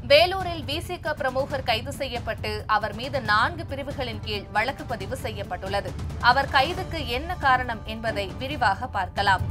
வேலூரில் விசிக பிரமுகர் கைது செய்யப்பட்டு அவர் மீது நான்கு பிரிவுகளின் கீழ் வழக்கு பதிவு செய்யப்பட்டுள்ளது அவர் கைதுக்கு என்ன காரணம் என்பதை விரிவாக பார்க்கலாம்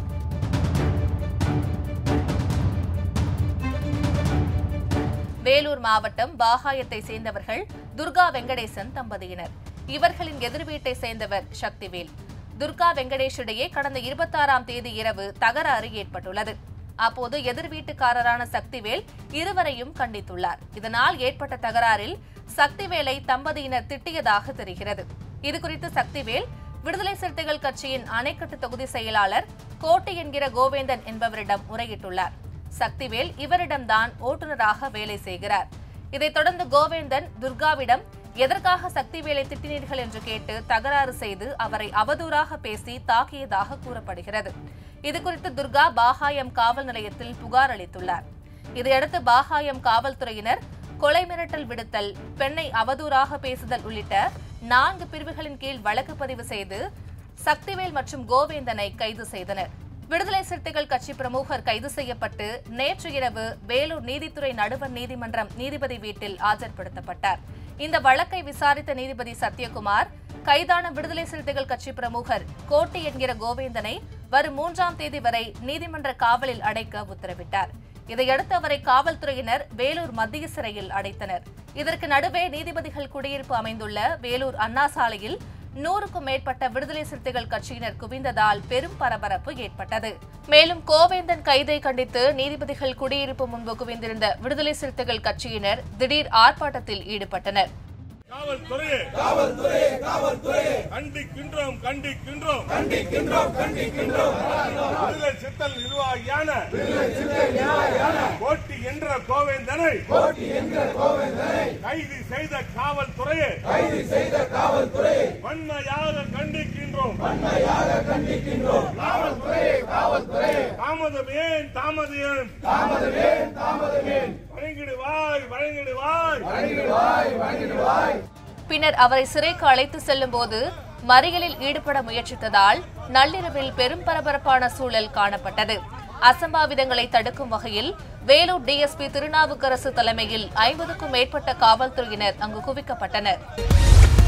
வேலூர் மாவட்டம் பாகாயத்தை சேர்ந்தவர்கள் துர்கா வெங்கடேசன் தம்பதியினர் இவர்களின் எதிர் வீட்டை சேர்ந்தவர் சக்திவேல் துர்கா வெங்கடேஷ் இடையே கடந்த இருபத்தாறாம் தேதி இரவு தகராறு ஏற்பட்டுள்ளது அப்போது எதிர் வீட்டுக்காரரான சக்திவேல் இருவரையும் கண்டித்துள்ளார் இதனால் ஏற்பட்ட தகராறில் சக்திவேலை தம்பதியினர் திட்டியதாக தெரிகிறது இதுகுறித்து சக்திவேல் விடுதலை சிறுத்தைகள் கட்சியின் அணைக்கட்டு தொகுதி செயலாளர் கோட்டை என்கிற கோவேந்தன் என்பவரிடம் முறையிட்டுள்ளார் சக்திவேல் இவரிடம்தான் ஓட்டுநராக வேலை செய்கிறார் இதைத் தொடர்ந்து கோவேந்தன் துர்காவிடம் எதற்காக சக்திவேலை திட்டினீர்கள் என்று கேட்டு தகராறு செய்து அவரை அவதூறாக பேசி தாக்கியதாக கூறப்படுகிறது இதுகுறித்து துர்கா பாகாயம் காவல் நிலையத்தில் புகார் அளித்துள்ளார் இதையடுத்து பாகாயம் காவல்துறையினர் கொலை மிரட்டல் விடுத்தல் பெண்ணை அவதூறாக பேசுதல் உள்ளிட்ட நான்கு பிரிவுகளின் கீழ் வழக்கு பதிவு செய்து சக்திவேல் மற்றும் கோவேந்தனை கைது செய்தனர் விடுதலை சிறுத்தைகள் கட்சி பிரமுகர் கைது செய்யப்பட்டு நேற்று இரவு வேலூர் நீதித்துறை நடுவர் நீதிமன்றம் நீதிபதி வீட்டில் ஆஜர்படுத்தப்பட்டார் இந்த வழக்கை விசாரித்த நீதிபதி சத்யகுமார் கைதான விடுதலை சிறுத்தைகள் கட்சி பிரமுகர் கோட்டி என்கிற கோவேந்தனை வரும் மூன்றாம் தேதி வரை நீதிமன்ற காவலில் அடைக்க உத்தரவிட்டார் இதையடுத்து அவரை காவல்துறையினர் வேலூர் மத்திய சிறையில் அடைத்தனர் இதற்கு நடுவே நீதிபதிகள் குடியிருப்பு அமைந்துள்ள வேலூர் அண்ணா சாலையில் நூறுக்கும் மேற்பட்ட விடுதலை சிறுத்தைகள் கட்சியினர் குவிந்ததால் பெரும் பரபரப்பு ஏற்பட்டது மேலும் கோவேந்தன் கைதை கண்டித்து நீதிபதிகள் குடியிருப்பு முன்பு குவிந்திருந்த விடுதலை சிறுத்தைகள் கட்சியினர் திடீர் ஆர்ப்பாட்டத்தில் ஈடுபட்டனர் காவல்துறையே காவல்துறையே காவல்துறையே கண்டிக்கின்றோம் கண்டிக்கின்றோம் கண்டிக்கின்றோம் கண்டிக்கின்றோம் விடுதலை சித்தல் நிர்வாகியான கோட்டி என்ற கோவேந்தனை கோட்டி என்ற கோவேந்தனை கைது செய்த காவல்துறையே கைது செய்த காவல்துறையை வன்மையாக கண்டிக்கின்றோம் வன்மையாக கண்டிக்கின்றோம் காவல்துறையே காவல்துறையே தாமதம் ஏன் தாமதம் ஏன் தாமதம் ஏன் தாமதம் ஏன் வழங்கிடுவாய் வழங்கிடுவாய் பின்னர் அவரை சிறைக்கு அழைத்து செல்லும் போது மறியலில் ஈடுபட முயற்சித்ததால் நள்ளிரவில் பெரும் பரபரப்பான சூழல் காணப்பட்டது அசம்பாவிதங்களை தடுக்கும் வகையில் வேலூர் டிஎஸ்பி திருநாவுக்கரசு தலைமையில் ஐம்பதுக்கும் மேற்பட்ட காவல்துறையினர் அங்கு குவிக்கப்பட்டனர்